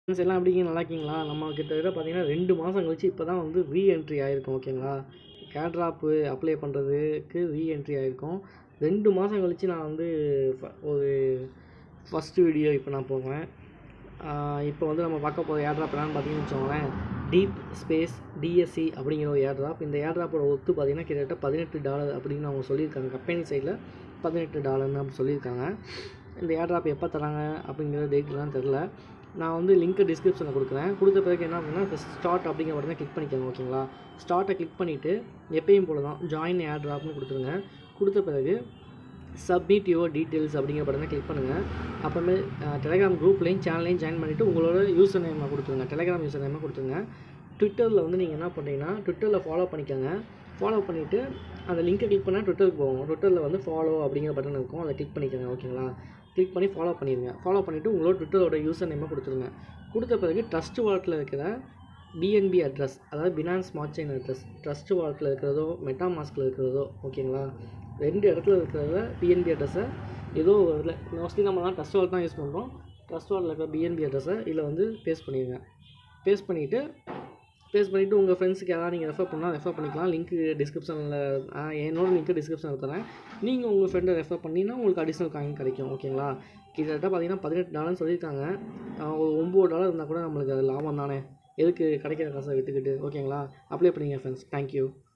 friends எல்லாம் எப்படிங்க நல்லா இருக்கீங்களா நம்ம கிட்டத்தட்ட பார்த்தீங்கன்னா ரெண்டு மாதம் கழிச்சு இப்போ தான் வந்து ரீஎன்ட்ரி ஆகிருக்கோம் ஓகேங்களா கேட்ராப்பு அப்ளை பண்ணுறதுக்கு ரீஎன்ட்ரி ஆகிருக்கோம் ரெண்டு மாதம் கழிச்சு நான் வந்து ஃப- ஒரு ஃபஸ்ட்டு வீடியோ இப்போ நான் போவேன் இப்போ வந்து நம்ம பார்க்க போகிற ஏர்ட்ராப் என்னன்னு பார்த்தீங்கன்னு வச்சுக்கோங்களேன் டீப் ஸ்பேஸ் டிஎஸ்சி அப்படிங்கிற ஒரு ஏர்ட்ராப் இந்த ஏர்ட்ராப்போட ஒத்து பார்த்தீங்கன்னா கிட்டத்தட்ட பதினெட்டு டாலர் அப்படின்னு அவங்க சொல்லியிருக்காங்க கம்பெனி சைடில் பதினெட்டு டாலர்னு அப்படி சொல்லியிருக்காங்க இந்த ஏர்ட்ராப் எப்போ தராங்க அப்படிங்கிற டேட்லாம் தெரில நான் வந்து லிங்க்கை டிஸ்கிரிப்ஷனில் கொடுக்குறேன் கொடுத்த பிறகு என்ன அப்படின்னா ஃபஸ்ட் ஸ்டார்ட் அப்படிங்கிற பட்டனை கிளிக் பண்ணிக்கோங்க ஓகேங்களா ஸ்டார்ட்டை கிளிக் பண்ணிவிட்டு எப்பயும் போல தான் ஜாயின் ஏர் ட்ராப்னு கொடுத்துருங்க கொடுத்த பிறகு சப்மிட் யுவர் டீட்டெயில்ஸ் அப்படிங்கிற பட்டனை கிளிக் பண்ணுங்கள் அப்புறமே டெலிகிராம் குரூப்லேயும் சேனல்லையும் ஜாயின் பண்ணிவிட்டு உங்களோட யூசர் நேமை கொடுத்துருங்க டெலிகிராம் யூசர் நேமை கொடுத்துருங்க ட்விட்டரில் வந்து நீங்கள் என்ன பண்ணுறீங்கன்னா ட்விட்டரில் ஃபாலோ பண்ணிக்கோங்க ஃபாலோ பண்ணிவிட்டு அந்த லிங்கை கிளிக் பண்ணால் ட்விட்டருக்கு போகும் ட்விட்டரில் வந்து ஃபாலோ அப்படிங்கிற பட்டன் இருக்கும் அதை கிளிக் பண்ணிக்கோங்க ஓகேங்களா கிளிக் பண்ணி ஃபாலோ பண்ணிடுங்க ஃபாலோ பண்ணிவிட்டு உங்களோட ட்விட்டரோட யூசர் நேமை கொடுத்துருங்க கொடுத்த பிறகு ட்ரஸ்ட் வாலெட்டில் இருக்கிற பிஎன்பி அட்ரஸ் அதாவது Binance smart chain address trust வாலெட்டில் இருக்கிறதோ மெட்டா மாஸ்கில் இருக்கிறதோ ஓகேங்களா ரெண்டு இடத்துல இருக்கிறத பிஎன்பி அட்ரஸை ஏதோ ஒரு இதில் மோஸ்ட்லி நம்மலாம் ட்ரஸ்ட் வாலெட் தான் யூஸ் பண்ணுறோம் ட்ரஸ்ட் வாலெட்டில் இருக்கிற பிஎன்பி அட்ரஸை இதில் வந்து பேஸ்ட் பண்ணிடுங்க பேஸ்ட் பண்ணிவிட்டு பேஸ்ட் பண்ணிவிட்டு உங்கள் ஃப்ரெண்ட்ஸுக்கு யாராவது நீங்கள் ரெஃபர் பண்ணால் ரெஃபர் பண்ணிக்கலாம் லிங்க் டிஸ்கிரிப்ஷனில் என்னோட லிங்க் டிஸ்கிரிப்ஷனில் தரேன் நீங்கள் உங்கள் ஃப்ரெண்டை ரெஃபர் பண்ணினா உங்களுக்கு அடிஷ்னல் காயின் கிடைக்கும் ஓகேங்களா கிட்டத்தட்ட பார்த்தீங்கன்னா பதினெட்டு டாலர்னு சொல்லியிருக்காங்க ஆஹ் ஒரு ஒம்பது டாலர் இருந்தால் கூட நம்மளுக்கு அது லாபம் தானே எதுக்கு கிடைக்கிற காசை விற்றுக்கிட்டு ஓகேங்களா அப்ளை பண்ணிங்க ஃப்ரெண்ட்ஸ் தேங்க்யூ